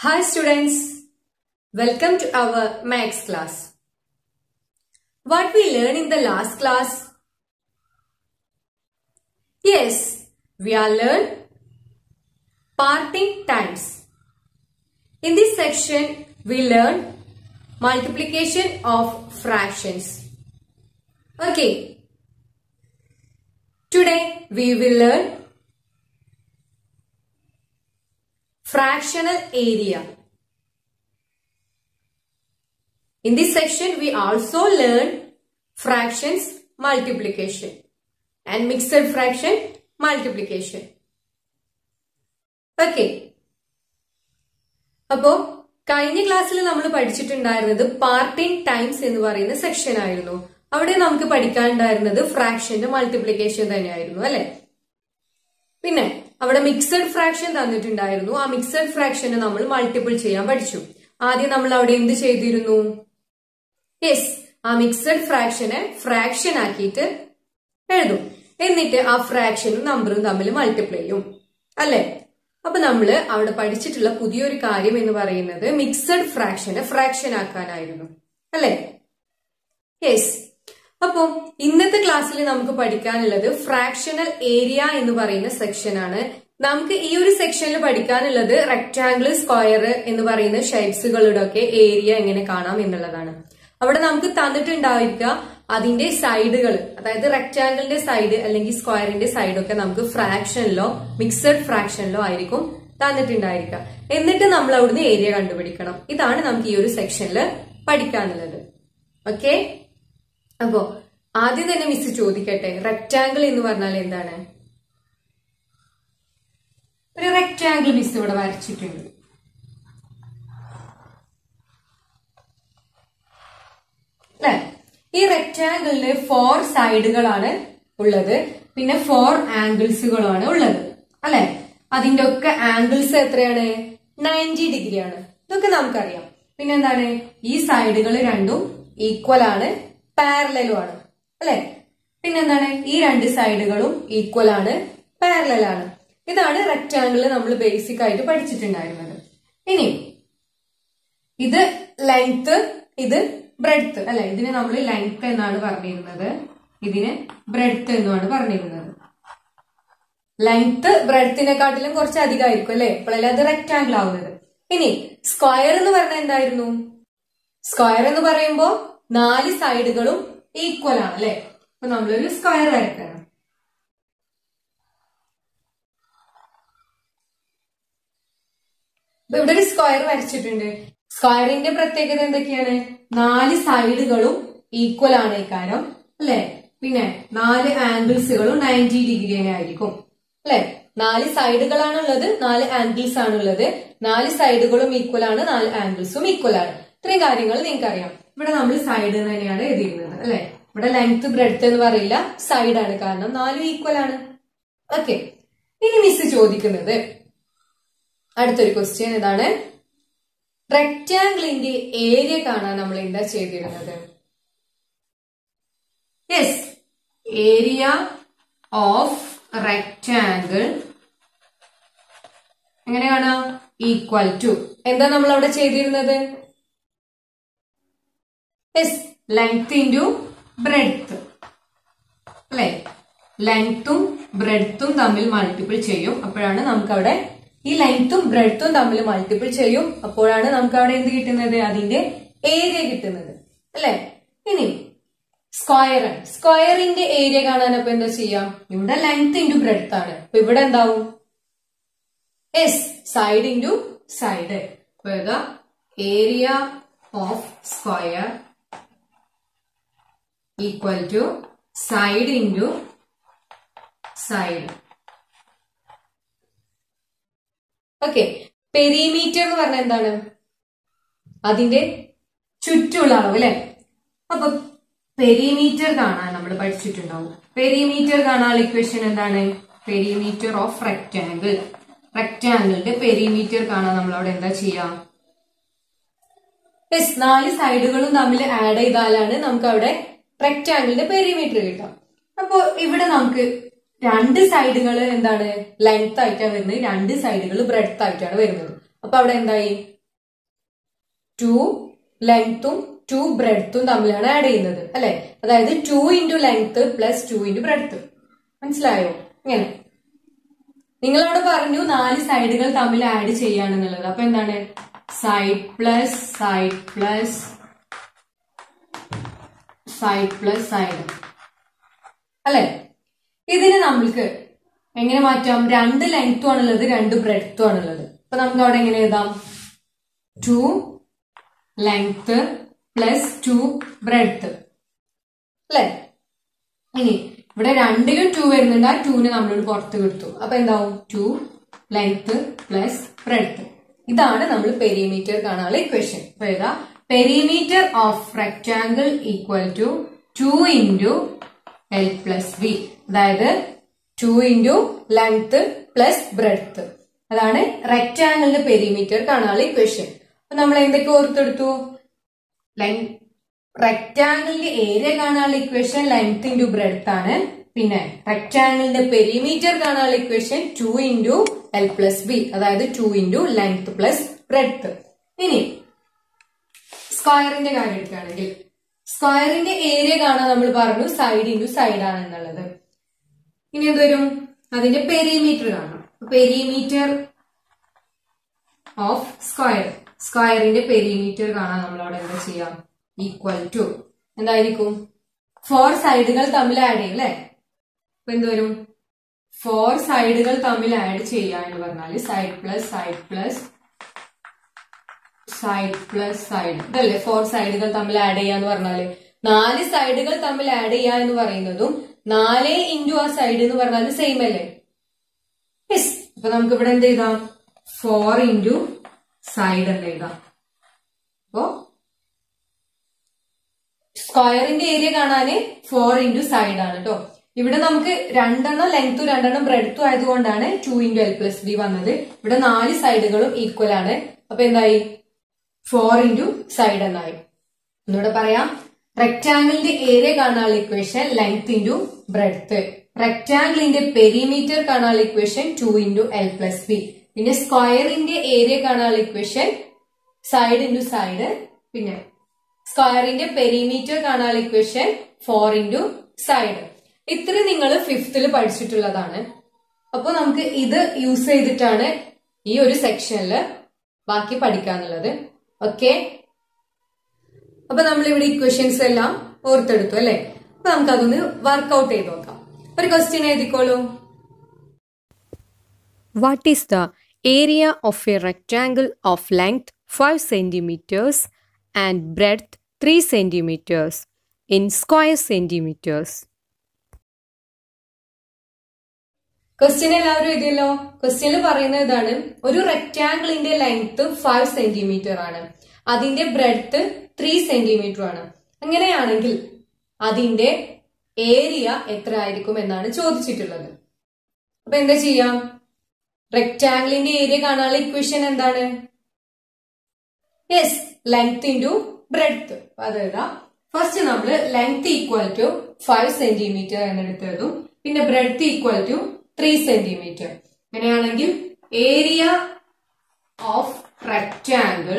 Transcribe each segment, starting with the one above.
Hi students, welcome to our maths class. What we learned in the last class? Yes, we are learned parting times. In this section, we learn multiplication of fractions. Okay. Today, we will learn fractional area. In this section, we also learn fractions multiplication and mixed fraction multiplication. Okay. അപ്പോ കഴിഞ്ഞ ക്ലാസ്സിൽ നമ്മൾ പഠിച്ചിട്ടുണ്ടായിരുന്നത് parting times എന്ന് പറയുന്ന section ആയിരുന്നു അവിടെ നമുക്ക് പഠിക്കാനുണ്ടായിരുന്നത് ഫ്രാക്ഷന്റെ multiplication തന്നെയായിരുന്നു അല്ലെ പിന്നെ അവിടെ മിക്സഡ് ഫ്രാക്ഷൻ തന്നിട്ടുണ്ടായിരുന്നു ആ മിക്സഡ് ഫ്രാക്ഷനെ നമ്മൾ മൾട്ടിപ്പിൾ ചെയ്യാൻ പഠിച്ചു ആദ്യം നമ്മൾ അവിടെ എന്ത് ചെയ്തിരുന്നു യെസ് ആ മിക്സഡ് ഫ്രാക്ഷനെ ഫ്രാക്ഷൻ ആക്കിയിട്ട് എഴുതും എന്നിട്ട് ആ ഫ്രാക്ഷനും നമ്പറും തമ്മിൽ മൾട്ടിപ്ലൈ ചെയ്യും അല്ലെ അപ്പൊ നമ്മള് അവിടെ പഠിച്ചിട്ടുള്ള പുതിയൊരു കാര്യം എന്ന് പറയുന്നത് മിക്സഡ് ഫ്രാക്ഷനെ ഫ്രാക്ഷൻ ആക്കാനായിരുന്നു അല്ലെ യെസ് അപ്പോ ഇന്നത്തെ ക്ലാസ്സിൽ നമുക്ക് പഠിക്കാനുള്ളത് ഫ്രാക്ഷണൽ ഏരിയ എന്ന് പറയുന്ന സെക്ഷൻ ആണ് നമുക്ക് ഈ ഒരു സെക്ഷനിൽ പഠിക്കാനുള്ളത് റെക്ടാംഗിൾ സ്ക്വയർ എന്ന് പറയുന്ന ഷേപ്സുകളുടെ ഒക്കെ ഏരിയ എങ്ങനെ കാണാം എന്നുള്ളതാണ് അവിടെ നമുക്ക് തന്നിട്ടുണ്ടായിരിക്കുക അതിന്റെ സൈഡുകൾ അതായത് റെക്ടാംഗിളിന്റെ സൈഡ് അല്ലെങ്കിൽ സ്ക്വയറിന്റെ സൈഡൊക്കെ നമുക്ക് ഫ്രാക്ഷനിലോ മിക്സഡ് ഫ്രാക്ഷനിലോ ആയിരിക്കും തന്നിട്ടുണ്ടായിരിക്കുക എന്നിട്ട് നമ്മൾ അവിടുന്ന് ഏരിയ കണ്ടുപിടിക്കണം ഇതാണ് നമുക്ക് ഈ ഒരു സെക്ഷനിൽ പഠിക്കാനുള്ളത് ഓക്കെ അപ്പോ ആദ്യം തന്നെ മിസ് ചോദിക്കട്ടെ റെക്ടാംഗിൾ എന്ന് പറഞ്ഞാൽ എന്താണ് ഒരു റെക്ടാംഗിൾ മിസ് ഇവിടെ വരച്ചിട്ടുണ്ട് അല്ലെ ഈ റെക്ടാംഗിളിന് ഫോർ സൈഡുകളാണ് ഉള്ളത് പിന്നെ ഫോർ ആംഗിൾസുകളാണ് ഉള്ളത് അല്ലെ അതിന്റെ ഒക്കെ ആംഗിൾസ് എത്രയാണ് നയൻറ്റി ഡിഗ്രി ആണ് ഇതൊക്കെ നമുക്കറിയാം പിന്നെ എന്താണ് ഈ സൈഡുകൾ രണ്ടും ഈക്വൽ ആണ് പാരലലും ആണ് അല്ലെ പിന്നെന്താണ് ഈ രണ്ട് സൈഡുകളും ഈക്വൽ ആണ് പാരലൽ ആണ് ഇതാണ് റെക്ടാംഗിൾ നമ്മൾ ബേസിക് ആയിട്ട് പഠിച്ചിട്ടുണ്ടായിരുന്നത് ഇനി ഇത് ലെങ്ത് ഇത് ബ്രെഡ്ത്ത് അല്ലെ ഇതിന് നമ്മൾ ലെങ്ത് എന്നാണ് പറഞ്ഞിരുന്നത് ഇതിന് ബ്രെഡ്ത്ത് എന്നുമാണ് പറഞ്ഞിരുന്നത് ലെങ്ത് ബ്രെഡ്ത്തിനെക്കാട്ടിലും കുറച്ച് അധികമായിരിക്കും അല്ലെ അപ്പോഴല്ലേ അത് റെക്ടാംഗിൾ ആവുന്നത് ഇനി സ്ക്വയർ എന്ന് പറഞ്ഞാൽ എന്തായിരുന്നു സ്ക്വയർ എന്ന് പറയുമ്പോ നാല് സൈഡുകളും ഈക്വൽ ആണ് അല്ലെ അപ്പൊ നമ്മളൊരു സ്ക്വയർ വരക്കണം അപ്പൊ ഇവിടെ ഒരു സ്ക്വയർ വരച്ചിട്ടുണ്ട് സ്ക്വയറിന്റെ പ്രത്യേകത എന്തൊക്കെയാണ് നാല് സൈഡുകളും ഈക്വൽ ആണ് ഇക്കാരം അല്ലെ പിന്നെ നാല് ആംഗിൾസുകളും നയൻറ്റി ഡിഗ്രി തന്നെ ആയിരിക്കും അല്ലെ നാല് സൈഡുകളാണ് ഉള്ളത് നാല് ആംഗിൾസ് ആണ് ഉള്ളത് നാല് സൈഡുകളും ഈക്വൽ ആണ് നാല് ആംഗിൾസും ഈക്വൽ ആണ് ഇത്രയും കാര്യങ്ങൾ നിങ്ങൾക്ക് അറിയാം ഇവിടെ നമ്മൾ സൈഡ് തന്നെയാണ് എഴുതിയിരുന്നത് അല്ലെ ഇവിടെ ലെങ്ത് ബ്രെഡ്ത്ത് എന്ന് പറയില്ല സൈഡാണ് കാരണം നാലും ഈക്വൽ ആണ് ഓക്കെ ഇനി മിസ് ചോദിക്കുന്നത് അടുത്തൊരു ക്വസ്റ്റ്യൻ ഇതാണ് റെക്റ്റാംഗിളിന്റെ ഏരിയ കാണാൻ നമ്മൾ എന്താ ചെയ്തിരുന്നത് യെസ് ഏരിയ ഓഫ് റെക്റ്റാംഗിൾ എങ്ങനെ കാണാം ഈക്വൽ ടു എന്താ നമ്മൾ അവിടെ ചെയ്തിരുന്നത് യെസ് ലെങ്ത് ഇൻറ്റു ബ്രെഡ്ത്ത് അല്ലെ ലെങ്ത്തും ബ്രെഡ്ത്തും തമ്മിൽ മൾട്ടിപ്പിൾ ചെയ്യും അപ്പോഴാണ് നമുക്ക് അവിടെ ഈ ലെങ്ത്തും ബ്രെഡ്ത്തും തമ്മിൽ മൾട്ടിപ്പിൾ ചെയ്യും അപ്പോഴാണ് നമുക്ക് അവിടെ എന്ത് കിട്ടുന്നത് അതിന്റെ ഏരിയ കിട്ടുന്നത് അല്ലെ ഇനി സ്ക്വയർ സ്ക്വയറിന്റെ ഏരിയ കാണാൻ അപ്പൊ എന്താ ചെയ്യാം ഇവിടെ ലെങ്ത് ഇൻറ്റു ബ്രെഡ്ത്ത് ആണ് അപ്പൊ ഇവിടെ എന്താവും എസ് സൈഡ് ഇൻറ്റു സൈഡ് അപ്പൊ ഏതാ area of square equal to side into side okay perimeter എന്ന് പറഞ്ഞാൽ എന്താണ് അതിന്റെ ചുറ്റുമുള്ള അളവ് അല്ലെ അപ്പൊ പെരിമീറ്റർ കാണാൻ നമ്മൾ പഠിച്ചിട്ടുണ്ടാവും പെരിമീറ്റർ കാണാനുള്ള ഇക്വേഷൻ എന്താണ് പെരിമീറ്റർ ഓഫ് റെക്റ്റാങ്കിൾ റെക്റ്റാങ്കിളിന്റെ പെരിമീറ്റർ കാണാൻ നമ്മൾ അവിടെ എന്താ ചെയ്യാം യെസ് നാല് സൈഡുകളും തമ്മിൽ ആഡ് ചെയ്താലാണ് നമുക്ക് അവിടെ റെക്റ്റാങ്കിളിന്റെ പെരിമീറ്റർ കിട്ടാം അപ്പോ ഇവിടെ നമുക്ക് രണ്ട് സൈഡുകൾ എന്താണ് ലെങ്ത് ആയിട്ടാണ് വരുന്നത് രണ്ട് സൈഡുകൾ ബ്രെഡ്ത്ത് ആയിട്ടാണ് വരുന്നത് അപ്പൊ അവിടെ എന്തായി ടു ലെങ്ത്തും ടു ബ്രെഡ്ത്തും തമ്മിലാണ് ആഡ് ചെയ്യുന്നത് അല്ലെ അതായത് two into length plus two into breadth മനസ്സിലായോ ഇങ്ങനെ നിങ്ങളവിടെ പറഞ്ഞു നാല് സൈഡുകൾ തമ്മിൽ ആഡ് ചെയ്യാണെന്നുള്ളത് അപ്പൊ എന്താണ് side plus side plus side plus side അല്ലെ ഇതിന് നമ്മൾക്ക് എങ്ങനെ മാറ്റാം രണ്ട് ലെങ്ത്തും ആണുള്ളത് രണ്ട് ബ്രെഡ്ത്തും ആണുള്ളത് അപ്പൊ നമുക്ക് അവിടെ എങ്ങനെ എഴുതാം two length plus two breadth അല്ലെ ഇനി ഇവിടെ രണ്ടിലും ടു വരുന്നുണ്ട് ആ ടൂവിനെ നമ്മളോട് പുറത്ത് കിട്ടും അപ്പൊ എന്താവും ടു ലെങ്ത് പ്ലസ് ബ്രെഡ്ത്ത് ഇതാണ് നമ്മൾ പെരിമീറ്റർ കാണാനുള്ള ഇക്വേഷൻ അപ്പൊ ഏതാ perimeter of rectangle equal to two into L plus B അതായത് two into length plus breadth അതാണ് റെക്ടാങ്കിളിന്റെ പെരിമീറ്റർ കാണാനുള്ള ഇക്വേഷൻ അപ്പൊ നമ്മൾ എന്തൊക്കെ ഓർത്തെടുത്തു ലെങ് റെക്ടാങ്കിളിന്റെ ഏരിയ കാണാനുള്ള ഇക്വേഷൻ ലെങ്ത് ഇൻറ്റു ബ്രെഡ്ത്ത് ആണ് പിന്നെ റെക്ടാങ്കിളിന്റെ പെരിമീറ്റർ കാണാനുള്ള equation two into L plus B അതായത് two into length plus breadth ഇനി സ്ക്വയറിന്റെ കാര്യം എടുക്കുകയാണെങ്കിൽ സ്ക്വയറിന്റെ ഏരിയ കാണാൻ നമ്മൾ പറഞ്ഞു സൈഡ് ഇൻറ്റു സൈഡ് ആണ് എന്നുള്ളത് ഇനി എന്തുവരും അതിന്റെ പെരിമീറ്റർ കാണണം പെരിമീറ്റർ ഓഫ് സ്ക്വയർ സ്ക്വയറിന്റെ പെരിമീറ്റർ കാണാൻ നമ്മൾ അവിടെ എന്താ ചെയ്യാം ഈക്വൽ ടു എന്തായിരിക്കും ഫോർ സൈഡുകൾ തമ്മിൽ ആഡ് ചെയ്യും അല്ലെ അപ്പൊ എന്തുവരും ഫോർ സൈഡുകൾ തമ്മിൽ ആഡ് ചെയ്യുക എന്ന് പറഞ്ഞാൽ side plus side plus side plus side ഇതല്ലേ ഫോർ സൈഡുകൾ തമ്മിൽ ആഡ് ചെയ്യാന്ന് പറഞ്ഞാല് നാല് സൈഡുകൾ തമ്മിൽ ആഡ് ചെയ്യുക എന്ന് പറയുന്നതും നാല് ഇൻറ്റു ആ സൈഡ് എന്ന് പറഞ്ഞാൽ സെയിം അല്ലേ യെസ് അപ്പൊ നമുക്ക് ഇവിടെ എന്ത് ചെയ്താം ഫോർ ഇൻറ്റു സൈഡ് എന്ന് എഴുതാം അപ്പോ സ്ക്വയറിന്റെ ഏരിയ കാണാന് ഫോർ ഇൻറ്റു സൈഡ് ആണ് കേട്ടോ ഇവിടെ നമുക്ക് രണ്ടെണ്ണം ലെങ്ത്തും രണ്ടെണ്ണം ബ്രെഡ്ത്തും ആയതുകൊണ്ടാണ് two into L plus B വന്നത് ഇവിടെ നാല് സൈഡുകളും ഈക്വൽ ആണ് അപ്പൊ എന്തായി ഫോർ ഇൻറ്റു സൈഡ് എന്നായി ഒന്നുകൂടെ പറയാം റെക്ടാങ്കിളിന്റെ ഏരിയ കാണാനുള്ള ഇക്വേഷൻ ലെങ്ത് ഇൻറ്റു ബ്രെഡ്ത്ത് റെക്ടാങ്കിളിന്റെ പെരിമീറ്റർ കാണാനുള്ള equation two into L plus B പിന്നെ സ്ക്വയറിന്റെ ഏരിയ കാണാനുള്ള ഇക്വേഷൻ സൈഡ് ഇൻറ്റു സൈഡ് പിന്നെ സ്ക്വയറിന്റെ പെരിമീറ്റർ കാണാനുള്ള ഇക്വേഷൻ ഫോർ ഇൻറ്റു സൈഡ് ഇത്ര നിങ്ങൾ ഫിഫ്തിൽ പഠിച്ചിട്ടുള്ളതാണ് അപ്പോൾ നമുക്ക് ഇത് യൂസ് ചെയ്തിട്ടാണ് ഈ ഒരു സെക്ഷനിൽ ബാക്കി പഠിക്കാന്നുള്ളത് ഓക്കെ അപ്പൊ നമ്മൾ ഇവിടെ ഇക്വേഷൻസ് എല്ലാം ഓർത്തെടുത്തു അല്ലെ അപ്പൊ നമുക്ക് അതൊന്ന് വർക്ക്ഔട്ട് ചെയ്ത് നോക്കാം ഒരു ക്വസ്റ്റ്യൻ എഴുതിക്കോളൂ What is the area of a rectangle of length 5 centimeters and breadth 3 centimeters in square centimeters? Question എല്ലാവരും എഴുതിയല്ലോ ക്വസ്റ്റ്യനിൽ പറയുന്നത് ഇതാണ് ഒരു റെക്ടാങ്കിളിന്റെ ലെങ്ത് ഫൈവ് സെന്റിമീറ്റർ ആണ് അതിന്റെ ബ്രെഡ്ത്ത് ത്രീ സെന്റിമീറ്റർ ആണ് അങ്ങനെയാണെങ്കിൽ അതിന്റെ ഏരിയ എത്ര ആയിരിക്കും എന്നാണ് ചോദിച്ചിട്ടുള്ളത് അപ്പൊ എന്താ ചെയ്യാം റെക്ടാങ്കിളിന്റെ ഏരിയ കാണാനുള്ള ഇക്വേഷൻ എന്താണ് യെസ് ലെങ്ത് ഇൻറ്റു ബ്രെഡ്ത്ത് അതായത് ഫസ്റ്റ് നമ്മൾ length equal to five centimetre എന്നെടുത്ത് എഴുതും പിന്നെ breadth equal to three centimetre അങ്ങനെയാണെങ്കിൽ area of rectangle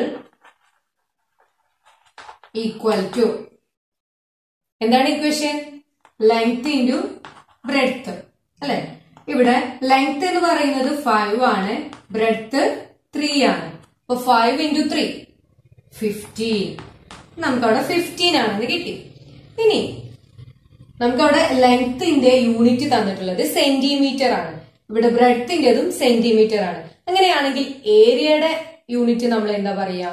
equal to എന്താണ് ഇക്വേഷൻ ലെങ്ത് ഇൻറ്റു ബ്രെഡ്ത്ത് അല്ലെ ഇവിടെ ലെങ്ത് എന്ന് പറയുന്നത് ഫൈവ് ആണ് ബ്രെഡ്ത്ത് ത്രീ ആണ് അപ്പൊ ഫൈവ് ഇൻറ്റു ത്രീ ഫിഫ്റ്റീൻ നമുക്കവിടെ ഫിഫ്റ്റീൻ ആണെന്ന് കിട്ടി ഇനി നമുക്കവിടെ ലെങ്ത്തിന്റെ യൂണിറ്റ് തന്നിട്ടുള്ളത് സെന്റിമീറ്റർ ആണ് ഇവിടെ ബ്രെഡ്ത്തിന്റെതും സെന്റിമീറ്റർ ആണ് അങ്ങനെയാണെങ്കിൽ ഏരിയയുടെ യൂണിറ്റ് നമ്മൾ എന്താ പറയാ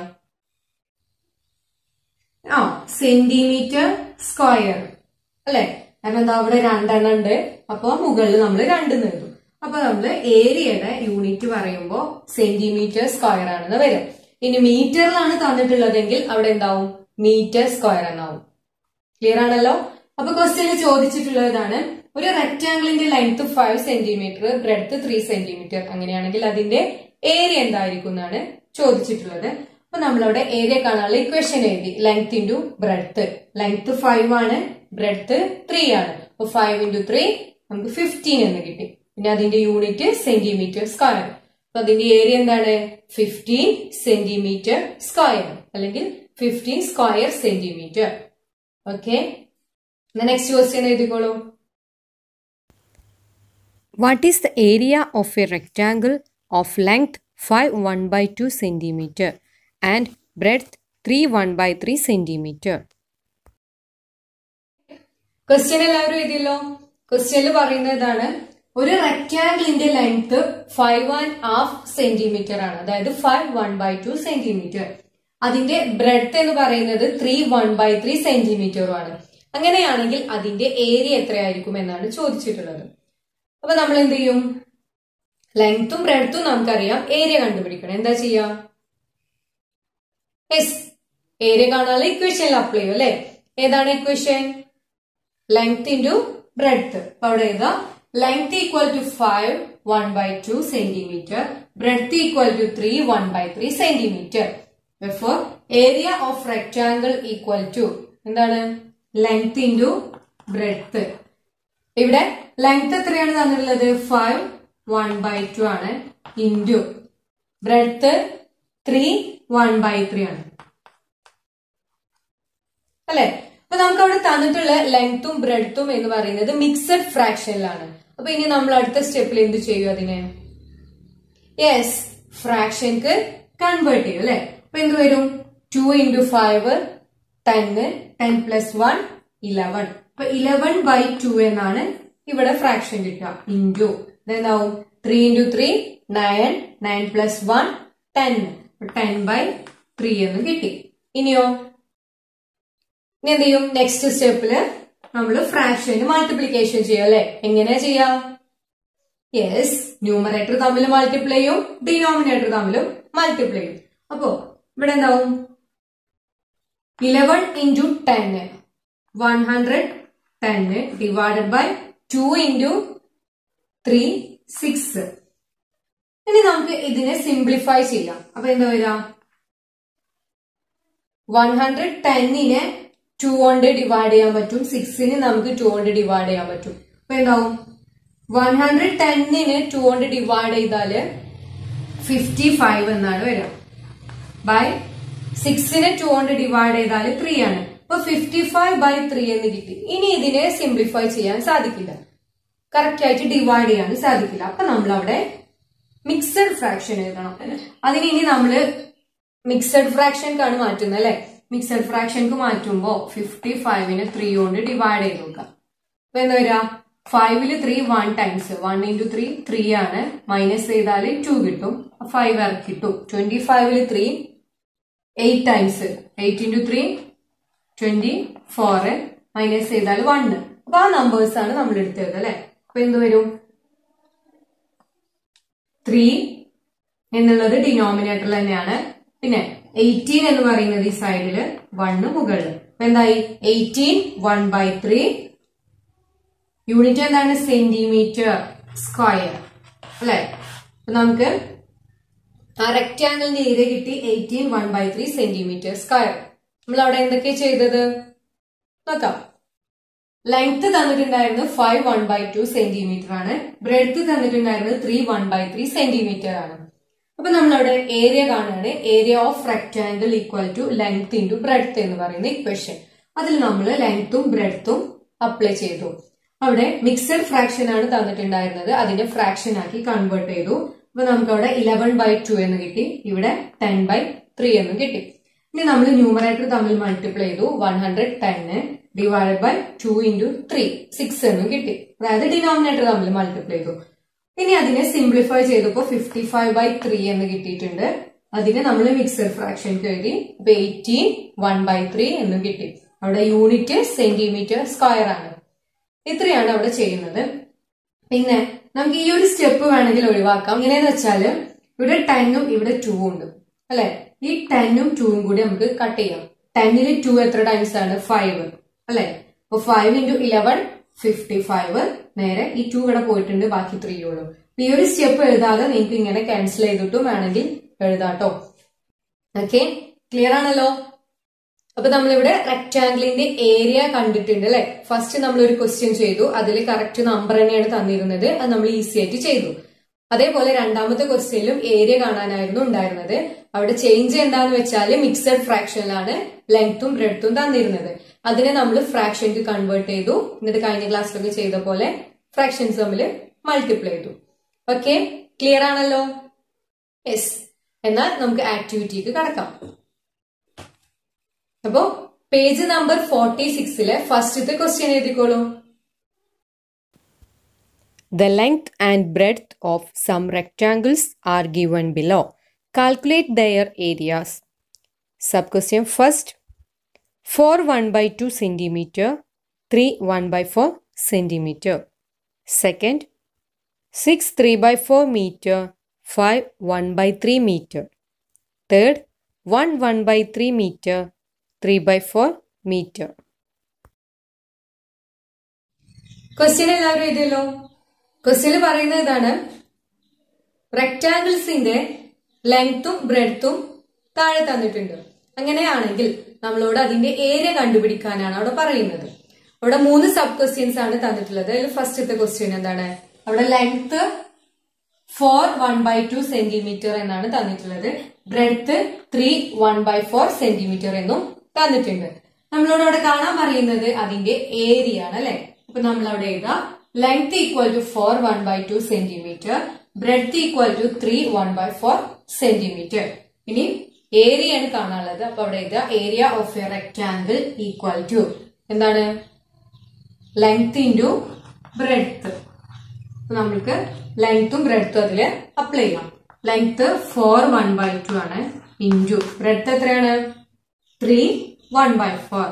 ആ സെന്റിമീറ്റർ സ്ക്വയർ അല്ലെ കാരണം എന്താ അവിടെ രണ്ടെണ്ണം ഉണ്ട് അപ്പൊ മുകളിൽ നമ്മൾ രണ്ട് എഴുതും അപ്പൊ നമ്മൾ ഏരിയയുടെ യൂണിറ്റ് പറയുമ്പോൾ സെന്റിമീറ്റർ സ്ക്വയർ ആണെന്ന് വരും ഇനി മീറ്ററിലാണ് തന്നിട്ടുള്ളതെങ്കിൽ അവിടെ എന്താവും മീറ്റർ സ്ക്വയർ എന്നാവും ക്ലിയർ ആണല്ലോ അപ്പൊ ക്വസ്റ്റ്യനിൽ ചോദിച്ചിട്ടുള്ളതാണ് ഒരു റെക്ടാംഗിളിന്റെ length five centimetre breadth three centimetre അങ്ങനെയാണെങ്കിൽ അതിന്റെ ഏരിയ എന്തായിരിക്കും എന്നാണ് ചോദിച്ചിട്ടുള്ളത് അപ്പൊ നമ്മളവിടെ ഏരിയ കാണാനുള്ള ഇക്വേഷൻ എഴുതി length into breadth length five ആണ് ബ്രെഡ്ത്ത് ത്രീ ആണ് അപ്പൊ ഫൈവ് ഇൻറ്റു ത്രീ നമുക്ക് ഫിഫ്റ്റീൻ എന്ന് കിട്ടി പിന്നെ അതിന്റെ യൂണിറ്റ് സെന്റിമീറ്റർ സ്ക്വയർ അപ്പൊ അതിന്റെ ഏരിയ എന്താണ് ഫിഫ്റ്റീൻ സെന്റിമീറ്റർ സ്ക്വയർ അല്ലെങ്കിൽ fifteen square centimetre okay next question എഴുതിക്കോളൂ What is the area of a rectangle of length 5 1 by 2 centimeter and breadth 3 1 by 3 centimeter? Question എല്ലാവരും എഴുതിയല്ലോ ക്വസ്റ്റ്യനിൽ പറയുന്നത് ഇതാണ് ഒരു റെക്ടാംഗിളിന്റെ length five and half centimetre ആണ് അതായത് five one by two centimetre അതിന്റെ ബ്രെഡ്ത്ത് എന്ന് പറയുന്നത് ത്രീ വൺ ബൈ ത്രീ സെന്റിമീറ്ററും ആണ് അങ്ങനെയാണെങ്കിൽ അതിന്റെ ഏരിയ എത്രയായിരിക്കും എന്നാണ് ചോദിച്ചിട്ടുള്ളത് അപ്പൊ നമ്മൾ എന്ത് ചെയ്യും ലെങ്ത്തും ബ്രെഡ്ത്തും നമുക്കറിയാം ഏരിയ കണ്ടുപിടിക്കണം എന്താ ചെയ്യാ യെസ് ഏരിയ കാണാനുള്ള ഇക്വേഷനിൽ അപ്ലൈ ചെയ്യും അല്ലെ ഏതാണ് ഇക്വേഷൻ ലെങ്ത് ഇൻറ്റു ബ്രെഡ്ത്ത് അപ്പൊ അവിടെ എഴുതാം length equal to five one by two centimetre breadth equal to three one by three centimetre before area of rectangle equal to എന്താണ് ലെങ്ത് ഇൻറ്റു ബ്രെഡ്ത്ത് ഇവിടെ ലെങ്ത് എത്രയാണ് തന്നിട്ടുള്ളത് ഫൈവ് വൺ ബൈ ടു ആണ് into breadth three one by three ആണ് അല്ലെ അപ്പൊ നമുക്ക് അവിടെ തന്നിട്ടുള്ള ലെങ്ത്തും ബ്രെഡ്ത്തും എന്ന് പറയുന്നത് മിക്സഡ് ഫ്രാക്ഷനിലാണ് അപ്പൊ ഇനി നമ്മൾ അടുത്ത സ്റ്റെപ്പിൽ എന്ത് ചെയ്യും അതിനെ യെസ് ഫ്രാക്ഷൻക്ക് കൺവേർട്ട് ചെയ്യും അല്ലെ അപ്പൊ എന്ത് വരും two into five ten ten plus one eleven അപ്പൊ ഇലവൻ ബൈ ടു എന്നാണ് ഇവിടെ ഫ്രാക്ഷൻ കിട്ടുക ഇൻറ്റു ഇതെന്താവും three into three nine nine plus one ten ten by three എന്ന് കിട്ടി ഇനിയോ ഇനി എന്ത് ചെയ്യും നെക്സ്റ്റ് സ്റ്റെപ്പില് നമ്മൾ ഫ്രാക്ഷന് മൾട്ടിപ്ലിക്കേഷൻ ചെയ്യും അല്ലെ എങ്ങനെയാ ചെയ്യാം യെസ് ന്യൂമറേറ്റർ തമ്മിൽ മൾട്ടിപ്ലൈ ചെയ്യും ഡിനോമിനേറ്റർ തമ്മിലും മൾട്ടിപ്ലൈ ചെയ്യും അപ്പോ ഇവിടെ എന്താവും eleven into ten one hundred ten divided by two into three six ഇനി നമുക്ക് ഇതിനെ സിംപ്ലിഫൈ ചെയ്യാം അപ്പൊ എന്താ വരിക വൺ ഹൺഡ്രഡ് ടെന്നിനെ ടു കൊണ്ട് ഡിവൈഡ് ചെയ്യാൻ പറ്റും സിക്സിന് നമുക്ക് ടു കൊണ്ട് ഡിവൈഡ് ചെയ്യാൻ പറ്റും അപ്പൊ എന്താവും വൺ ഹൺഡ്രഡ് ടെന്നിന് ടു കൊണ്ട് ഡിവൈഡ് ചെയ്താല് ഫിഫ്റ്റി ഫൈവ് എന്നാണ് വരിക ബൈ സിക്സിനെ ടു കൊണ്ട് ഡിവൈഡ് ചെയ്താൽ ത്രീ ആണ് അപ്പൊ ഫിഫ്റ്റി ഫൈവ് ബൈ ത്രീ എന്ന് കിട്ടി ഇനി ഇതിനെ സിംപ്ലിഫൈ ചെയ്യാൻ സാധിക്കില്ല കറക്റ്റ് ആയിട്ട് ഡിവൈഡ് ചെയ്യാൻ സാധിക്കില്ല അപ്പൊ നമ്മൾ അവിടെ മിക്സഡ് ഫ്രാക്ഷൻ എഴുതണം അതിന് ഇനി നമ്മള് മിക്സഡ് ഫ്രാക്ഷൻക്കാണ് മാറ്റുന്നത് അല്ലെ മിക്സഡ് ഫ്രാക്ഷൻക്ക് മാറ്റുമ്പോ ഫിഫ്റ്റി ഫൈവിന് ത്രീ കൊണ്ട് ഡിവൈഡ് ചെയ്ത് നോക്കാം അപ്പൊ എന്താ വരിക ഫൈവില് three one times one into three three ആണ് മൈനസ് ചെയ്താൽ ടു കിട്ടും ഫൈവ് ഇറക്കി കിട്ടും ട്വന്റി ഫൈവില് three eight times eight into three twenty four minus ചെയ്താൽ വണ്ണ് അപ്പൊ ആ നമ്പേഴ്സ് ആണ് നമ്മൾ എടുത്തത് അല്ലെ അപ്പൊ എന്ത് വരും ത്രീ എന്നുള്ളത് ഡിനോമിനേറ്ററിൽ തന്നെയാണ് പിന്നെ എയ്റ്റീൻ എന്ന് പറയുന്നത് ഈ സൈഡില് വണ്ണ് മുകളിൽ അപ്പൊ എന്തായി eighteen one by three unit എന്താണ് സെന്റിമീറ്റർ സ്ക്വയർ അല്ലെ അപ്പൊ നമുക്ക് ആ റെക്ടാംഗിളിന്റെ ഏരിയ കിട്ടി eighteen one by three centimetre square നമ്മൾ അവിടെ എന്തൊക്കെയാ ചെയ്തത് നോക്കാം ലെങ്ത് തന്നിട്ടുണ്ടായിരുന്നത് five one by two centimetre ആണ് ബ്രെഡ്ത്ത് തന്നിട്ടുണ്ടായിരുന്നത് three one by three centimetre ആണ് അപ്പൊ നമ്മൾ അവിടെ ഏരിയ കാണുകയാണ് area of rectangle equal to length into breadth എന്ന് പറയുന്ന ഇക്വേഷൻ അതിൽ നമ്മൾ ലെങ്ത്തും ബ്രെഡ്ത്തും അപ്ലൈ ചെയ്തു അവിടെ മിക്സഡ് ഫ്രാക്ഷൻ ആണ് തന്നിട്ടുണ്ടായിരുന്നത് അതിന്റെ ഫ്രാക്ഷൻ ആക്കി കൺവേർട്ട് ചെയ്തു അപ്പൊ നമുക്ക് അവിടെ ഇലവൻ ബൈ ടു എന്ന് കിട്ടി ഇവിടെ ടെൻ ബൈ ത്രീ എന്നും കിട്ടി ഇനി നമ്മൾ ന്യൂമറേറ്റർ തമ്മിൽ മൾട്ടിപ്ലൈ ചെയ്തു one hundred ten divide by two into three six എന്നും കിട്ടി അതായത് ഡിനോമിനേറ്റർ തമ്മിൽ മൾട്ടിപ്ലൈ ചെയ്തു ഇനി അതിനെ സിംപ്ലിഫൈ ചെയ്തപ്പോ ഫിഫ്റ്റി ഫൈവ് ബൈ ത്രീ എന്ന് കിട്ടിയിട്ടുണ്ട് അതിനെ നമ്മൾ മിക്സഡ് ഫ്രാക്ഷൻ എഴുതി അപ്പൊ എയ്റ്റീൻ വൺ ബൈ ത്രീ എന്നും കിട്ടി അവിടെ യൂണിറ്റ് സെന്റിമീറ്റർ സ്ക്വയർ ആണ് ഇത്രയാണ് അവിടെ ചെയ്യുന്നത് പിന്നെ നമുക്ക് ഈ ഒരു സ്റ്റെപ്പ് വേണമെങ്കിൽ ഒഴിവാക്കാം എങ്ങനെയെന്ന് വെച്ചാല് ഇവിടെ ടെന്നും ഇവിടെ ടൂ ഉണ്ട് അല്ലെ ഈ ടെന്നും ടൂവും കൂടി നമുക്ക് കട്ട് ചെയ്യാം ടെന്നിന് ടു എത്ര ടൈംസ് ആണ് ഫൈവ് അല്ലെ അപ്പൊ five into eleven fifty five നേരെ ഈ ടു ഇവിടെ പോയിട്ടുണ്ട് ബാക്കി ത്രീ ഉള്ളൂ അപ്പൊ ഈ ഒരു സ്റ്റെപ്പ് എഴുതാതെ നിങ്ങൾക്ക് ഇങ്ങനെ ക്യാൻസൽ ചെയ്തിട്ടും വേണമെങ്കിൽ എഴുതാട്ടോ ഓക്കെ ക്ലിയർ ആണല്ലോ അപ്പൊ നമ്മളിവിടെ റെക്ടാംഗിളിന്റെ ഏരിയ കണ്ടിട്ടുണ്ട് അല്ലെ ഫസ്റ്റ് നമ്മൾ ഒരു ക്വസ്റ്റ്യൻ ചെയ്തു അതിൽ കറക്റ്റ് നമ്പർ തന്നെയാണ് തന്നിരുന്നത് അത് നമ്മൾ ഈസി ആയിട്ട് ചെയ്തു അതേപോലെ രണ്ടാമത്തെ ക്വസ്റ്റ്യനിലും ഏരിയ കാണാനായിരുന്നു ഉണ്ടായിരുന്നത് അവിടെ ചേഞ്ച് എന്താന്ന് വെച്ചാൽ മിക്സഡ് ഫ്രാക്ഷനിലാണ് ലെങ്ത്തും ബ്രെഡ്ത്തും തന്നിരുന്നത് അതിനെ നമ്മൾ ഫ്രാക്ഷൻക്ക് കൺവേർട്ട് ചെയ്തു എന്നിട്ട് കഴിഞ്ഞ ക്ലാസ്സിലൊക്കെ ചെയ്ത പോലെ ഫ്രാക്ഷൻസ് തമ്മിൽ മൾട്ടിപ്ലൈ ചെയ്തു ഓക്കെ ക്ലിയർ ആണല്ലോ യെസ് എന്നാൽ നമുക്ക് ആക്ടിവിറ്റിക്ക് കടക്കാം അപ്പോ പേജ് നമ്പർ ഫോർട്ടി സിക്സിലെ ഫസ്റ്റത്തെ ക്വസ്റ്റ്യൻ എഴുതിക്കോളൂ The length and breadth of some rectangles are given below. Calculate their areas. Sub-question first. 4 1 by 2 centimeter, 3 1 by 4 centimeter. Second, 6 3 by 4 meter, 5 1 by 3 meter. Third, 1 1 by 3 meter, 3 by 4 meter. Question എല്ലാവരും എഴുതിയല്ലോ question പറയുന്നത് ഇതാണ് റെക്ടാങ്കിൾസിന്റെ ലെങ്ത്തും ബ്രെഡ്ത്തും താഴെ തന്നിട്ടുണ്ട് അങ്ങനെയാണെങ്കിൽ നമ്മളോട് അതിന്റെ ഏരിയ കണ്ടുപിടിക്കാനാണ് അവിടെ പറയുന്നത് അവിടെ മൂന്ന് സബ് ക്വസ്റ്റ്യൻസ് ആണ് തന്നിട്ടുള്ളത് അതിൽ ഫസ്റ്റത്തെ ക്വസ്റ്റ്യൻ എന്താണ് അവിടെ length four one by two centimetre എന്നാണ് തന്നിട്ടുള്ളത് breadth three one by four centimetre എന്നും തന്നിട്ടുണ്ട് നമ്മളോട് അവിടെ കാണാൻ പറയുന്നത് അതിന്റെ ഏരിയ ആണ് അല്ലെ അപ്പൊ നമ്മൾ അവിടെ എഴുതാം length equal to four one by two centimetre breadth equal to three one by four centimetre ഇനി ഏരിയ ആണ് കാണാനുള്ളത് അപ്പൊ അവിടെ എഴുതുക area of a rectangle equal to എന്താണ് ലെങ്ത് ഇൻറ്റു ബ്രെഡ്ത്ത് നമ്മൾക്ക് ലെങ്ത്തും ബ്രെഡ്ത്തും അതിൽ അപ്ലൈ ചെയ്യാം length four one by two ആണ് ഇൻറ്റു ബ്രെഡ്ത്ത് എത്രയാണ് ത്രീ വൺ ബൈ ഫോർ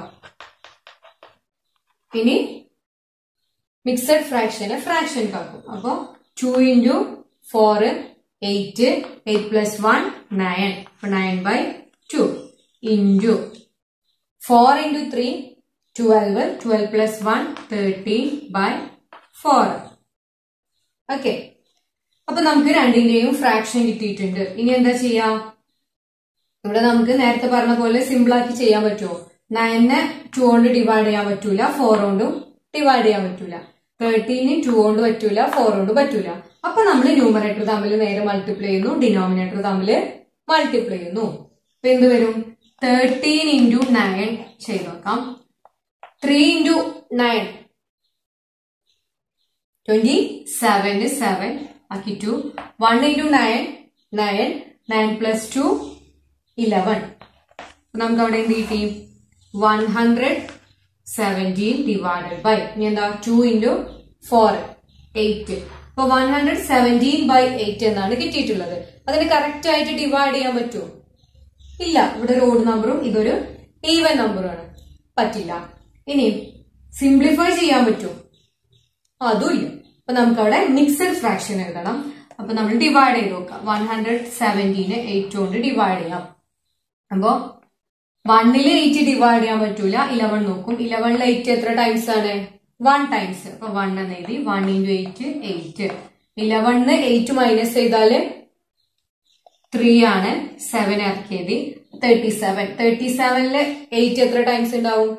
ഇനി മിക്സഡ് ഫ്രാക്ഷന് ഫ്രാക്ഷൻ കാക്കും അപ്പോ two into four eight eight plus one nine nine by two into four into three twelve twelve plus one thirteen by four okay അപ്പൊ നമുക്ക് രണ്ടിന്റെയും fraction കിട്ടിയിട്ടുണ്ട് ഇനി എന്താ ചെയ്യാം ഇവിടെ നമുക്ക് നേരത്തെ പറഞ്ഞ പോലെ സിമ്പിൾ ആക്കി ചെയ്യാൻ പറ്റുമോ നയനെ ടു കൊണ്ട് ഡിവൈഡ് ചെയ്യാൻ പറ്റൂല ഫോർ കൊണ്ടും ഡിവൈഡ് ചെയ്യാൻ പറ്റൂല തേർട്ടീന് ടു കൊണ്ട് പറ്റൂല ഫോർ കൊണ്ട് പറ്റൂല അപ്പൊ നമ്മൾ ന്യൂമറേറ്റർ തമ്മിൽ നേരെ മൾട്ടിപ്ലൈ ചെയ്യുന്നു ഡിനോമിനേറ്റർ തമ്മിൽ മൾട്ടിപ്ലൈ ചെയ്യുന്നു അപ്പൊ എന്ത് വരും തേർട്ടീൻ ഇൻറ്റു നയൻ ചെയ്ത് നോക്കാം three into nine twenty seven seven ആക്കി two one into nine nine nine plus two eleven നമുക്ക് അവിടെ എന്ത് കിട്ടി one hundred seventeen divided by ഇനി എന്താ ടു ഇൻറ്റു ഫോർ എയ്റ്റ് അപ്പൊ one hundred seventeen by eight എന്നാണ് കിട്ടിയിട്ടുള്ളത് അതിന് കറക്റ്റ് ആയിട്ട് ഡിവൈഡ് ചെയ്യാൻ പറ്റുമോ ഇല്ല ഇവിടെ ഒരു ഓഡ് നമ്പറും ഇതൊരു ഈവൻ നമ്പറുമാണ് പറ്റില്ല ഇനി സിംപ്ലിഫൈ ചെയ്യാൻ പറ്റുമോ അതും ഇല്ല അപ്പൊ നമുക്ക് അവിടെ മിക്സഡ് ഫ്രാക്ഷൻ എഴുതണം അപ്പൊ നമ്മൾ ഡിവൈഡ് ചെയ്ത് നോക്കാം വൺ ഹൺഡ്രഡ് സെവൻറ്റീന് എയ്റ്റ് കൊണ്ട് ഡിവൈഡ് ചെയ്യാം അപ്പോ വണ്ണില് എയ്റ്റ് ഡിവൈഡ് ചെയ്യാൻ പറ്റൂല ഇലവൻ നോക്കും ഇലവനിൽ എയ്റ്റ് എത്ര ടൈംസ് ആണ് വൺ ടൈംസ് അപ്പൊ വൺ എന്ന് എഴുതി വൺ ഇൻറ്റു എയ്റ്റ് എയ്റ്റ് ഇലവണിന് എയ്റ്റ് മൈനസ് ചെയ്താല് ത്രീ ആണ് സെവൻ ഇറക്കിയത് തേർട്ടി സെവൻ തേർട്ടി സെവനില് എയ്റ്റ് എത്ര ടൈംസ് ഉണ്ടാവും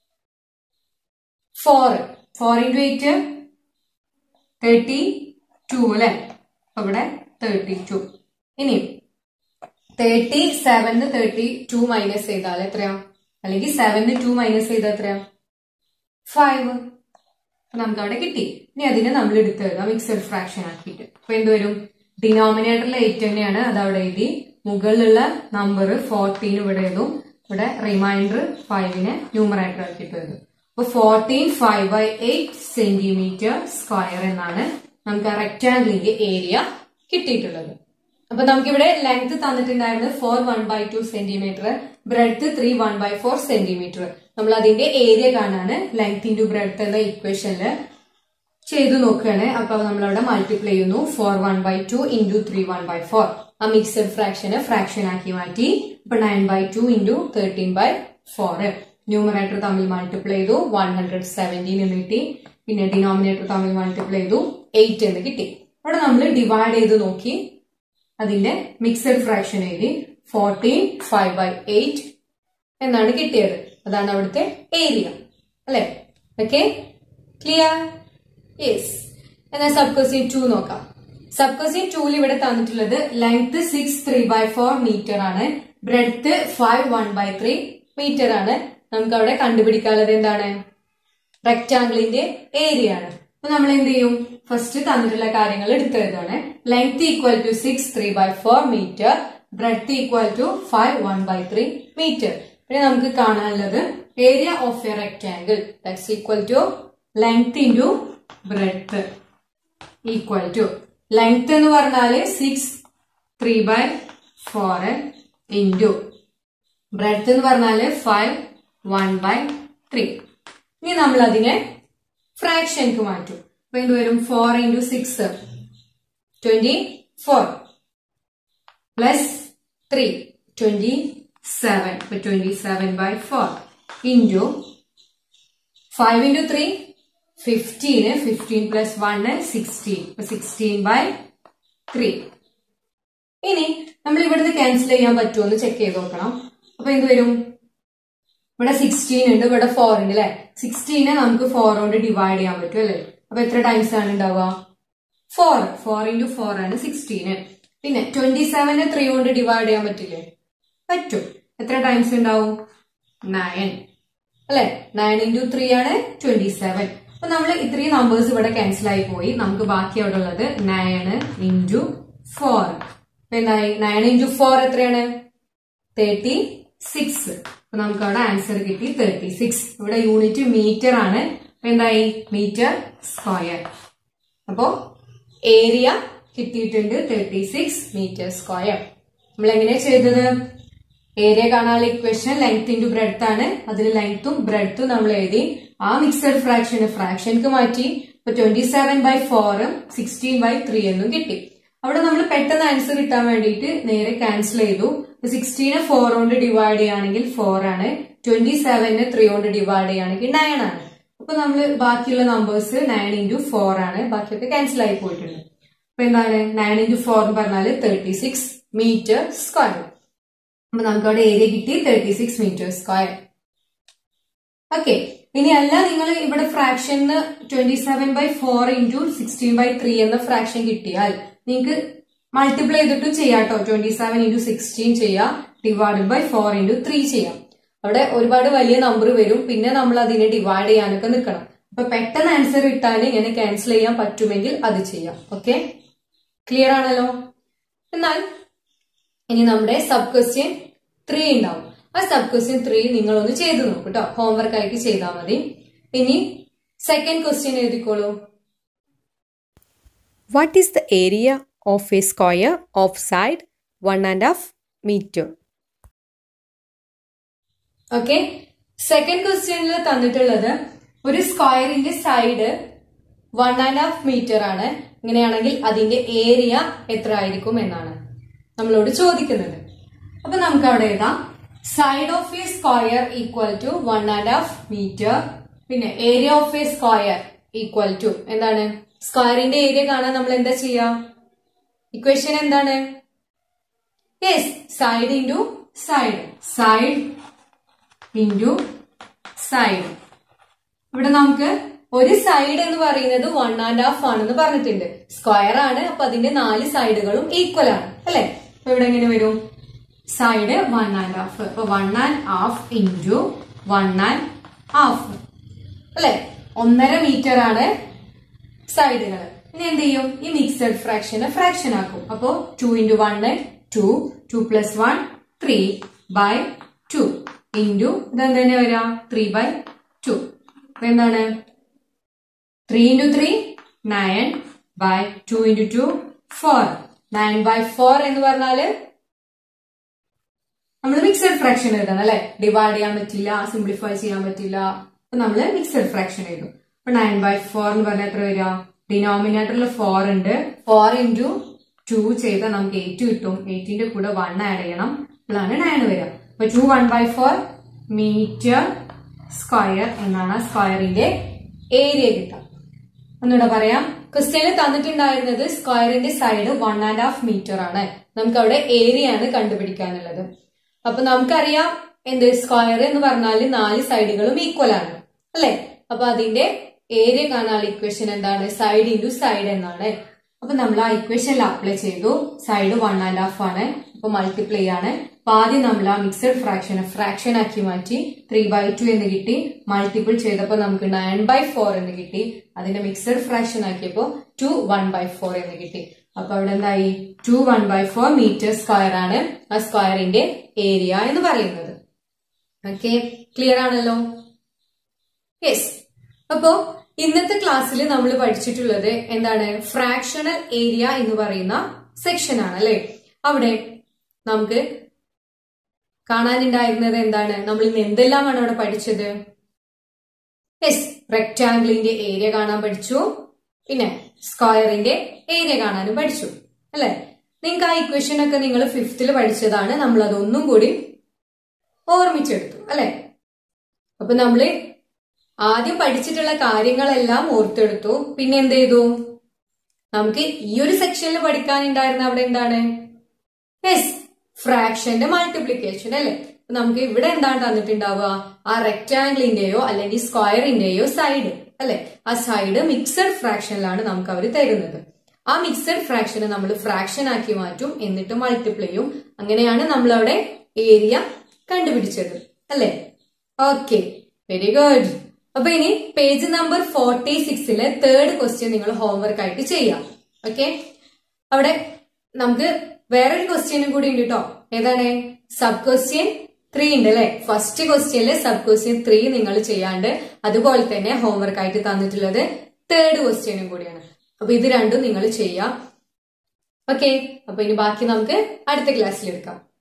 four four into eight thirty two അല്ലെ അപ്പൊ ഇവിടെ തേർട്ടി ടു ഇനി തേർട്ടി സെവന് തേർട്ടി ടു മൈനസ് ചെയ്താൽ എത്രയാ അല്ലെങ്കിൽ സെവന് ടു മൈനസ് ചെയ്താൽ എത്രയാ ഫൈവ് അപ്പൊ നമുക്ക് അവിടെ കിട്ടി ഇനി അതിനെ നമ്മൾ എടുത്ത് എഴുതാം മിക്സഡ് ഫ്രാക്ഷൻ ആക്കിയിട്ട് അപ്പൊ എന്ത് വരും ഡിനോമിനേറ്ററിലെ എയ്റ്റ് തന്നെയാണ് അത് അവിടെ എഴുതി മുകളിലുള്ള നമ്പർ ഫോർട്ടീൻ ഇവിടെ എഴുതും ഇവിടെ റിമൈൻഡർ ഫൈവിനെ ന്യൂമറേറ്റർ ആക്കിയിട്ട് എഴുതും അപ്പൊ fourteen five by eight centimetre square എന്നാണ് നമുക്ക് ആ റെക്ടാംഗിളിന്റെ ഏരിയ കിട്ടിയിട്ടുള്ളത് അപ്പൊ നമുക്കിവിടെ ലെങ്ത് തന്നിട്ടുണ്ടായിരുന്നത് four one by two centimetre breadth three one by four centimetre നമ്മൾ അതിന്റെ ഏരിയ കാണാണ് ലെങ്ത് ഇൻറ്റു ബ്രെഡ്ത്ത് എന്ന ഇക്വേഷനിൽ ചെയ്തു നോക്കുകയാണ് അപ്പൊ നമ്മൾ അവിടെ മൾട്ടിപ്ലൈ ചെയ്യുന്നു four one by two into three one by four ആ മിക്സഡ് ഫ്രാക്ഷന് ഫ്രാക്ഷൻ ആക്കി മാറ്റി ഇപ്പൊ nine by two into thirteen by four numerator തമ്മിൽ മൾട്ടിപ്ലൈ ചെയ്തു വൺ ഹൺഡ്രഡ് സെവൻറ്റീൻ എന്ന് കിട്ടി പിന്നെ ഡിനോമിനേറ്റർ തമ്മിൽ മൾട്ടിപ്ലൈ ചെയ്തു എയ്റ്റ് എന്ന് കിട്ടി അവിടെ നമ്മൾ ഡിവൈഡ് ചെയ്ത് നോക്കി അതിന്റെ മിക്സഡ് ഫ്രാക്ഷൻ എഴുതി ഫോർട്ടീൻ ഫൈവ് ബൈ എയ്റ്റ് എന്നാണ് കിട്ടിയത് അതാണ് അവിടുത്തെ ഏരിയ അല്ലെ ഓക്കെ ക്ലിയർ യെസ് എന്നാൽ സബ് ക്വസ്റ്റ്യൻ ടു നോക്കാം സബ് ക്വസ്റ്റ്യൻ ടൂല് ഇവിടെ തന്നിട്ടുള്ളത് length six three by four metre ആണ് breadth five one by three metre ആണ് നമുക്ക് അവിടെ കണ്ടുപിടിക്കാനുള്ളത് എന്താണ് റെക്ടാംഗിളിന്റെ ഏരിയ ആണ് അപ്പൊ നമ്മൾ എന്ത് ചെയ്യും ഫസ്റ്റ് തന്നിട്ടുള്ള കാര്യങ്ങൾ എടുത്തെഴുതാണ് length equal to six three by four metre breadth equal to five one by three metre പിന്നെ നമുക്ക് കാണാനുള്ളത് area of a rectangle that's equal to length into breadth equal to length എന്ന് പറഞ്ഞാല് six three by four into breadth എന്ന് പറഞ്ഞാല് five one by three ഇനി നമ്മൾ അതിനെ ഫ്രാക്ഷൻക്ക് മാറ്റും അപ്പൊ എന്ത് വരും four into six twenty four plus three twenty seven ഇപ്പൊ twenty seven by four into five into three ഫിഫ്റ്റീന് ഫിഫ്റ്റീൻ പ്ലസ് വണ് സിക്സ്റ്റീൻ ഇപ്പൊ സിക്സ്റ്റീൻ ബൈ ത്രീ ഇനി നമ്മൾ ഇവിടുന്ന് ക്യാൻസൽ ചെയ്യാൻ പറ്റുമോ എന്ന് ചെക്ക് ചെയ്ത് നോക്കണം അപ്പൊ എന്ത് വരും ഇവിടെ സിക്സ്റ്റീൻ ഉണ്ട് ഇവിടെ ഫോർ ഉണ്ട് അല്ലെ സിക്സ്റ്റീനെ നമുക്ക് ഫോർ കൊണ്ട് ഡിവൈഡ് ചെയ്യാൻ പറ്റും അല്ലെ അപ്പൊ എത്ര ടൈംസ് ആണ് ഉണ്ടാവുക ഫോർ ഫോർ ഇൻറ്റു ഫോർ ആണ് സിക്സ്റ്റീന് പിന്നെ ട്വന്റി സെവനെ ത്രീ കൊണ്ട് ഡിവൈഡ് ചെയ്യാൻ പറ്റില്ലേ പറ്റും എത്ര ടൈംസ് ഉണ്ടാവും നയൻ അല്ലെ നയൻ ഇൻറ്റു ത്രീ ആണ് ട്വന്റി സെവൻ അപ്പൊ നമ്മൾ ഇത്രയും നമ്പേഴ്സ് ഇവിടെ ക്യാൻസൽ ആയി പോയി നമുക്ക് ബാക്കി അവിടെ ഉള്ളത് നയൻ ഇൻറ്റു ഫോർ അപ്പൊ എന്തായി നയൻ ഇൻറ്റു ഫോർ എത്രയാണ് തേർട്ടി സിക്സ് അപ്പൊ നമുക്ക് അവിടെ ആൻസർ കിട്ടി തേർട്ടി സിക്സ് ഇവിടെ യൂണിറ്റ് മീറ്റർ ആണ് അപ്പൊ എന്തായി മീറ്റർ സ്ക്വയർ അപ്പോ ഏരിയ കിട്ടിയിട്ടുണ്ട് തേർട്ടി സിക്സ് മീറ്റർ സ്ക്വയർ നമ്മൾ എങ്ങനെയാ ചെയ്തത് ഏരിയ കാണാനുള്ള ഇക്വേഷൻ ലെങ്ത് ഇൻറ്റു ബ്രെഡ്ത്ത് ആണ് അതിൽ ലെങ്ത്തും ബ്രെഡ്ത്തും നമ്മൾ എഴുതി ആ മിക്സഡ് ഫ്രാക്ഷന് ഫ്രാക്ഷൻക്ക് മാറ്റി ഇപ്പൊ ട്വന്റി സെവൻ ബൈ ഫോറും സിക്സ്റ്റീൻ ബൈ ത്രീ എന്നും കിട്ടി അവിടെ നമ്മൾ പെട്ടെന്ന് ആൻസർ കിട്ടാൻ വേണ്ടിയിട്ട് നേരെ ക്യാൻസൽ ചെയ്തു സിക്സ്റ്റീനെ ഫോർ കൊണ്ട് ഡിവൈഡ് ചെയ്യുകയാണെങ്കിൽ ഫോർ ആണ് ട്വന്റി സെവനെ ത്രീ കൊണ്ട് ഡിവൈഡ് ചെയ്യുകയാണെങ്കിൽ നയൻ ആണ് അപ്പൊ നമ്മൾ ബാക്കിയുള്ള നമ്പേഴ്സ് നയൻ ഇൻറ്റു ഫോർ ആണ് ബാക്കിയൊക്കെ ക്യാൻസൽ ആയി പോയിട്ടുണ്ട് അപ്പൊ എന്താണ് നയൻ ഇൻറ്റു ഫോർ എന്ന് പറഞ്ഞാൽ തേർട്ടി സിക്സ് മീറ്റർ സ്ക്വയർ അപ്പൊ നമുക്ക് അവിടെ ഏരിയ കിട്ടി thirty six metre square okay ഇനി അല്ല നിങ്ങൾ ഇവിടെ ഫ്രാക്ഷന് twenty seven by four into sixteen by three എന്ന ഫ്രാക്ഷൻ കിട്ടിയാൽ നിങ്ങൾക്ക് മൾട്ടിപ്ലൈ ചെയ്തിട്ടും ചെയ്യാം കേട്ടോ ട്വന്റി സെവൻ ഇൻറ്റു സിക്സ്റ്റീൻ ചെയ്യാം divided by four into three ചെയ്യാം അവിടെ ഒരുപാട് വലിയ നമ്പർ വരും പിന്നെ നമ്മൾ അതിനെ ഡിവൈഡ് ചെയ്യാനൊക്കെ നിൽക്കണം അപ്പൊ പെട്ടെന്ന് ആൻസർ കിട്ടാൻ ഇങ്ങനെ ക്യാൻസൽ ചെയ്യാൻ പറ്റുമെങ്കിൽ അത് ചെയ്യാം ഓക്കെ ക്ലിയർ ആണല്ലോ എന്നാൽ ഇനി നമ്മുടെ സബ് ക്വസ്റ്റ്യൻ ത്രീ ഉണ്ടാവും ആ സബ് ക്വസ്റ്റ്യൻ ത്രീ നിങ്ങളൊന്ന് ചെയ്തു നോക്കൂ കേട്ടോ ഹോംവർക്ക് ആയിട്ട് ചെയ്താൽ മതി ഇനി സെക്കൻഡ് ക്വസ്റ്റ്യൻ എഴുതിക്കോളൂ What is the area of a square of side one and a half meter? Okay second ക്വസ്റ്റ്യനിൽ തന്നിട്ടുള്ളത് ഒരു സ്ക്വയറിന്റെ side one and half metre ആണ് ഇങ്ങനെയാണെങ്കിൽ അതിന്റെ ഏരിയ എത്ര ആയിരിക്കും എന്നാണ് നമ്മളോട് ചോദിക്കുന്നത് അപ്പൊ നമുക്ക് അവിടെ എഴുതാം side of a square equal to one and half metre പിന്നെ area of a square equal to എന്താണ് സ്ക്വയറിന്റെ ഏരിയ കാണാൻ നമ്മൾ എന്താ ചെയ്യാ ഇക്വേഷൻ എന്താണ് yes side into side side into side ഇവിടെ നമുക്ക് ഒരു സൈഡ് എന്ന് പറയുന്നത് വൺ ആൻഡ് ഹാഫ് ആണെന്ന് പറഞ്ഞിട്ടുണ്ട് സ്ക്വയർ ആണ് അപ്പൊ അതിന്റെ നാല് സൈഡുകളും ഈക്വൽ ആണ് അല്ലെ അപ്പൊ ഇവിടെ എങ്ങനെ വരും സൈഡ് വൺ ആൻഡ് ഹാഫ് അപ്പൊ one and half into one and half അല്ലെ ഒന്നര മീറ്റർ ആണ് സൈഡുകൾ ഇനി എന്ത് ചെയ്യും ഈ മിക്സഡ് ഫ്രാക്ഷനെ ഫ്രാക്ഷൻ ആക്കും അപ്പോ two into one two two plus one three by two into ഇതെന്ത് തന്നെ വരാം ത്രീ ബൈ ടു അപ്പൊ എന്താണ് three into three nine by two into two four nine by four എന്ന് പറഞ്ഞാല് നമ്മൾ മിക്സഡ് ഫ്രാക്ഷൻ എഴുതണം അല്ലെ ഡിവൈഡ് ചെയ്യാൻ പറ്റില്ല സിംപ്ലിഫൈ ചെയ്യാൻ പറ്റില്ല അപ്പൊ നമ്മൾ മിക്സഡ് ഫ്രാക്ഷൻ എഴുതും അപ്പൊ നയൻ ബൈ ഫോർ എന്ന് പറഞ്ഞാൽ എത്ര വരിക ഡിനോമിനേറ്ററിൽ ഫോർ ഉണ്ട് ഫോർ ഇൻറ്റു ടു ചെയ്താൽ നമുക്ക് എയ്റ്റ് കിട്ടും എയ്റ്റിന്റെ കൂടെ വൺ ആഡ് ചെയ്യണം അപ്പോഴാണ് നയൻ വരിക അപ്പൊ two one by four meter square എന്നാണ് ആ സ്ക്വയറിന്റെ ഏരിയ കിട്ടുക ഒന്നുകൂടെ പറയാം ക്വസ്റ്റ്യനിൽ തന്നിട്ടുണ്ടായിരുന്നത് സ്ക്വയറിന്റെ side one and half metre ആണ് നമുക്ക് അവിടെ ഏരിയ ആണ് കണ്ടുപിടിക്കാനുള്ളത് അപ്പൊ നമുക്കറിയാം എന്ത് സ്ക്വയർ എന്ന് പറഞ്ഞാൽ നാല് സൈഡുകളും ഈക്വൽ ആണ് അല്ലെ അപ്പൊ അതിന്റെ ഏരിയ കാണാനുള്ള ഇക്വേഷൻ എന്താണ് സൈഡ് ഇൻറ്റു സൈഡ് എന്നാണ് അപ്പൊ നമ്മൾ ആ ഇക്വേഷനിൽ അപ്ലൈ ചെയ്തു സൈഡ് വൺ ആൻഡ് ഹാഫ് ആണ് അപ്പൊ മൾട്ടിപ്ലൈ ആണ് അപ്പൊ ആദ്യം നമ്മൾ ആ മിക്സഡ് ഫ്രാക്ഷൻ ഫ്രാക്ഷൻ ആക്കി മാറ്റി ത്രീ ബൈ ടു എന്ന് കിട്ടി മൾട്ടിപ്പിൾ ചെയ്തപ്പോൾ നമുക്ക് നയൻ ബൈ ഫോർ എന്ന് കിട്ടി അതിന്റെ മിക്സഡ് ഫ്രാക്ഷൻ ആക്കിയപ്പോ ടു വൺ ബൈ ഫോർ എന്ന് കിട്ടി അപ്പൊ അവിടെ എന്തായി two one by four meter square ആണ് ആ സ്ക്വയറിന്റെ ഏരിയ എന്ന് പറയുന്നത് ഓക്കെ ക്ലിയർ ആണല്ലോ യെസ് അപ്പോ ഇന്നത്തെ ക്ലാസ്സിൽ നമ്മൾ പഠിച്ചിട്ടുള്ളത് എന്താണ് ഫ്രാക്ഷണൽ ഏരിയ എന്ന് പറയുന്ന സെക്ഷൻ ആണ് അല്ലെ അവിടെ നമുക്ക് കാണാനുണ്ടായിരുന്നത് എന്താണ് നമ്മൾ ഇന്ന് എന്തെല്ലാമാണ് അവിടെ പഠിച്ചത് യെസ് റെക്ടാംഗിളിന്റെ ഏരിയ കാണാൻ പഠിച്ചു പിന്നെ സ്ക്വയറിന്റെ ഏരിയ കാണാനും പഠിച്ചു അല്ലെ നിങ്ങൾക്ക് ആ ഇക്വേഷൻ ഒക്കെ നിങ്ങൾ ഫിഫ്തിൽ പഠിച്ചതാണ് നമ്മൾ അതൊന്നും കൂടി ഓർമ്മിച്ചെടുത്തു അല്ലെ അപ്പൊ നമ്മള് ആദ്യം പഠിച്ചിട്ടുള്ള കാര്യങ്ങളെല്ലാം ഓർത്തെടുത്തു പിന്നെ എന്ത് ചെയ്തു നമുക്ക് ഈ ഒരു സെക്ഷനിൽ പഠിക്കാനുണ്ടായിരുന്ന അവിടെ എന്താണ് യെസ് ഫ്രാക്ഷന്റെ മൾട്ടിപ്ലിക്കേഷൻ അല്ലെ നമുക്ക് ഇവിടെ എന്താണ് തന്നിട്ടുണ്ടാവുക ആ റെക്ടാംഗിളിന്റെയോ അല്ലെങ്കിൽ സ്ക്വയറിന്റെയോ സൈഡ് അല്ലെ ആ സൈഡ് മിക്സഡ് ഫ്രാക്ഷനിലാണ് നമുക്ക് അവർ തരുന്നത് ആ മിക്സഡ് ഫ്രാക്ഷനെ നമ്മൾ ഫ്രാക്ഷൻ ആക്കി മാറ്റും എന്നിട്ട് മൾട്ടിപ്ലൈയും അങ്ങനെയാണ് നമ്മൾ അവിടെ ഏരിയ കണ്ടുപിടിച്ചത് അല്ലെ ഓക്കെ വെരി ഗുഡ് അപ്പൊ ഇനി പേജ് നമ്പർ ഫോർട്ടി സിക്സിലെ തേർഡ് ക്വസ്റ്റ്യൻ നിങ്ങൾ ഹോംവർക്ക് ആയിട്ട് ചെയ്യാം ഓക്കെ അവിടെ നമുക്ക് വേറൊരു ക്വസ്റ്റ്യനും കൂടി ഉണ്ട് കേട്ടോ ഏതാണ് സബ് ക്വസ്റ്റ്യൻ ത്രീ ഉണ്ട് അല്ലെ ഫസ്റ്റ് ക്വസ്റ്റ്യനിലെ സബ് ക്വസ്റ്റ്യൻ ത്രീ നിങ്ങൾ ചെയ്യാണ്ട് അതുപോലെ തന്നെ ഹോംവർക്ക് ആയിട്ട് തന്നിട്ടുള്ളത് തേർഡ് ക്വസ്റ്റ്യനും കൂടിയാണ് അപ്പൊ ഇത് രണ്ടും നിങ്ങൾ ചെയ്യാം ഓക്കെ അപ്പൊ ഇനി ബാക്കി നമുക്ക് അടുത്ത ക്ലാസ്സിൽ എടുക്കാം